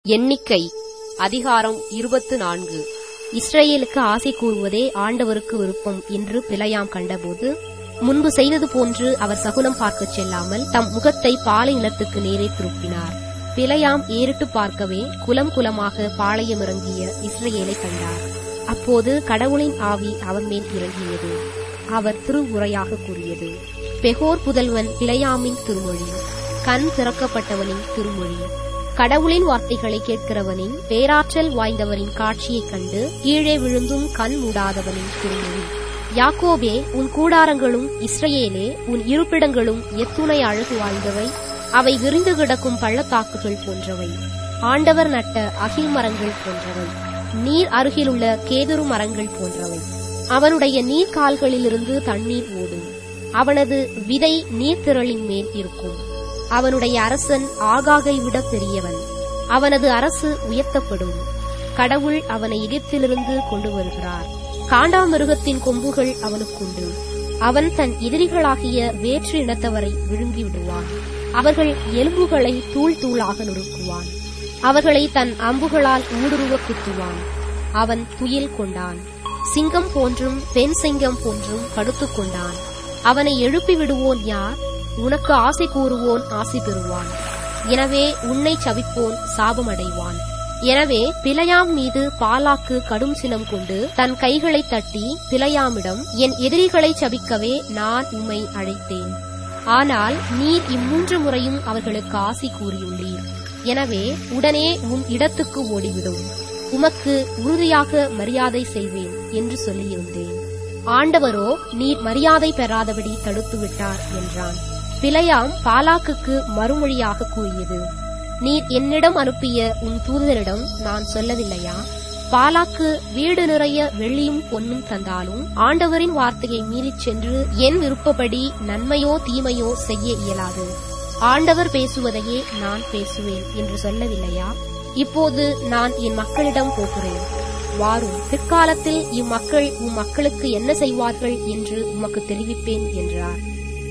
எண்ணிக்கை அதிகாரம் இருபத்து நான்கு இஸ்ரவேலுக்கு ஆசை கூறுவதே ஆண்டவருக்கு விருப்பம் என்று பிழையாம் கண்டபோது முன்பு செய்தது போன்று அவர் சகுனம் பார்க்கச் செல்லாமல் தம் முகத்தை பாலை நிலத்துக்கு நேரே திருப்பினார் பிழையாம் ஏறிட்டு பார்க்கவே குலம் குலமாக பாளையம் இறங்கிய இஸ்ரவேலை கண்டார் அப்போது கடவுளின் ஆவி அவர் மேல் இறங்கியது அவர் திருவுரையாக கூறியது பெகோர் புதல்வன் பிழையாமின் திருமொழி கண் திறக்கப்பட்டவனின் திருமொழி கடவுளின் வார்த்தைகளை கேட்கிறவனின் பேராற்றல் வாய்ந்தவரின் காட்சியைக் கண்டு கீழே விழுந்தும் கண் மூடாதவனின் திருமொழி யாக்கோபே உன் கூடாரங்களும் இஸ்ரவேலே உன் இருப்பிடங்களும் எத்துணை அழகு வாய்ந்தவை அவை விரிந்து கிடக்கும் பள்ளத்தாக்குகள் போன்றவை ஆண்டவர் நட்ட அகில் மரங்கள் போன்றவை நீர் அருகிலுள்ள கேதுரு மரங்கள் போன்றவை அவனுடைய நீர்க்கால்களிலிருந்து தண்ணீர் ஓடும் அவனது விதை நீர்த்திரளின் மேல் இருக்கும் அவனுடைய அரசன் ஆகாகை விட பெரியவன் அவனது அரசு உயர்த்தப்படும் கடவுள் அவனை எகிப்திலிருந்து கொண்டு வருகிறார் காண்டாமிருகத்தின் கொம்புகள் அவனுக்குண்டு அவன் தன் எதிரிகளாகிய வேற்று இனத்தவரை விழுங்கி விடுவான் அவர்கள் எலும்புகளை தூள் தூளாக நொறுக்குவான் அவர்களை தன் அம்புகளால் ஊடுருவ குத்துவான் அவன் துயில் கொண்டான் சிங்கம் போன்றும் பெண் சிங்கம் போன்றும் படுத்துக் கொண்டான் அவனை எழுப்பி விடுவோன் யார் உனக்கு ஆசை கூறுவோன் ஆசை பெறுவான் எனவே உன்னை சபிப்போன் சாபமடைவான் எனவே பிழையாம் மீது பாலாக்கு கடும் சினம் கொண்டு தன் கைகளை தட்டி பிழையாமிடம் என் எதிரிகளை சபிக்கவே நான் உம்மை அழைத்தேன் ஆனால் நீர் இம்மூன்று முறையும் அவர்களுக்கு ஆசை கூறியுள்ளீர் எனவே உடனே உம் இடத்துக்கு ஓடிவிடும் உமக்கு உறுதியாக மரியாதை செய்வேன் என்று சொல்லியிருந்தேன் ஆண்டவரோ நீர் மரியாதை பெறாதபடி தடுத்து விட்டார் என்றான் பிழையாம் பாலாக்குக்கு மறுமொழியாக கூறியது நீர் என்னிடம் அனுப்பிய உன் தூதரிடம் நான் சொல்லவில்லையா பாலாக்கு வீடு நிறைய வெள்ளியும் பொன்னும் தந்தாலும் ஆண்டவரின் வார்த்தையை மீறிச் சென்று என் விருப்பப்படி நன்மையோ தீமையோ செய்ய இயலாது ஆண்டவர் பேசுவதையே நான் பேசுவேன் என்று சொல்லவில்லையா இப்போது நான் என் மக்களிடம் போகிறேன் வாரும் பிற்காலத்தில் இம்மக்கள் உம் மக்களுக்கு என்ன செய்வார்கள் என்று உமக்கு தெரிவிப்பேன் என்றார்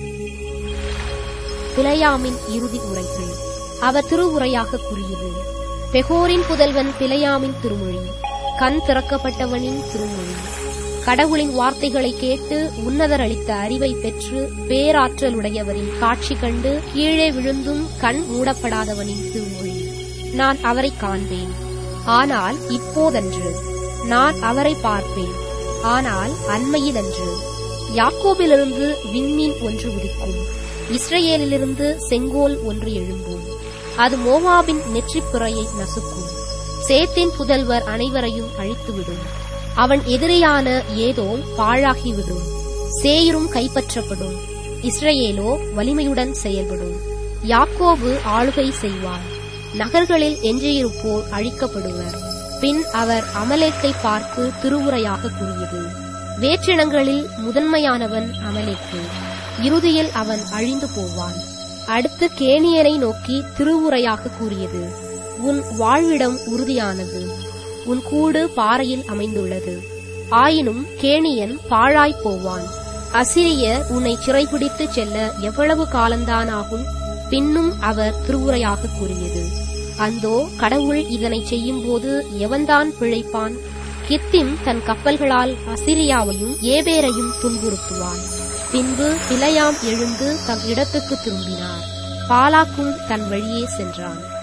பிழையாமின் இறுதி உரைகள் அவர் திருவுரையாக கூறியது பெகோரின் புதல்வன் பிழையாமின் திருமொழி கண் திறக்கப்பட்டவனின் திருமொழி கடவுளின் வார்த்தைகளை கேட்டு உன்னதர் அளித்த அறிவை பெற்று பேராற்றலுடையவரின் காட்சி கண்டு கீழே விழுந்தும் கண் மூடப்படாதவனின் திருமொழி நான் அவரை காண்பேன் ஆனால் இப்போதன்று நான் அவரை பார்ப்பேன் ஆனால் அண்மையிலன்று யாக்கோபிலிருந்து விண்மீன் ஒன்று உதிக்கும் இஸ்ரேலிலிருந்து செங்கோல் ஒன்று எழும்பும் அது மோவாபின் நெற்றிப்புறையை நசுக்கும் சேத்தின் புதல்வர் அனைவரையும் அழித்துவிடும் அவன் எதிரியான ஏதோ பாழாகிவிடும் சேயரும் கைப்பற்றப்படும் இஸ்ரேலோ வலிமையுடன் செயல்படும் யாக்கோபு ஆளுகை செய்வார் நகர்களில் எஞ்சியிருப்போர் அழிக்கப்படுவர் பின் அவர் அமலேக்கை பார்த்து திருவுரையாக கூறியது வேற்றினங்களில் முதன்மையானவன் அமலேக்கு இறுதியில் அவன் அழிந்து போவான் அடுத்து கேணியனை நோக்கி திருவுரையாக கூறியது உன் வாழ்விடம் உறுதியானது உன் கூடு பாறையில் அமைந்துள்ளது ஆயினும் கேணியன் பாழாய்ப் போவான் அசிரியர் உன்னை சிறைபிடித்து செல்ல எவ்வளவு காலந்தான் ஆகும் பின்னும் அவர் திருவுரையாக கூறியது அந்தோ கடவுள் இதனை செய்யும்போது எவன்தான் பிழைப்பான் கித்திம் தன் கப்பல்களால் அசிரியாவையும் ஏபேரையும் துன்புறுத்துவான் பின்பு பிழையாம் எழுந்து தம் இடத்துக்கு திரும்பினார் பாலாக்கும் தன் வழியே சென்றான்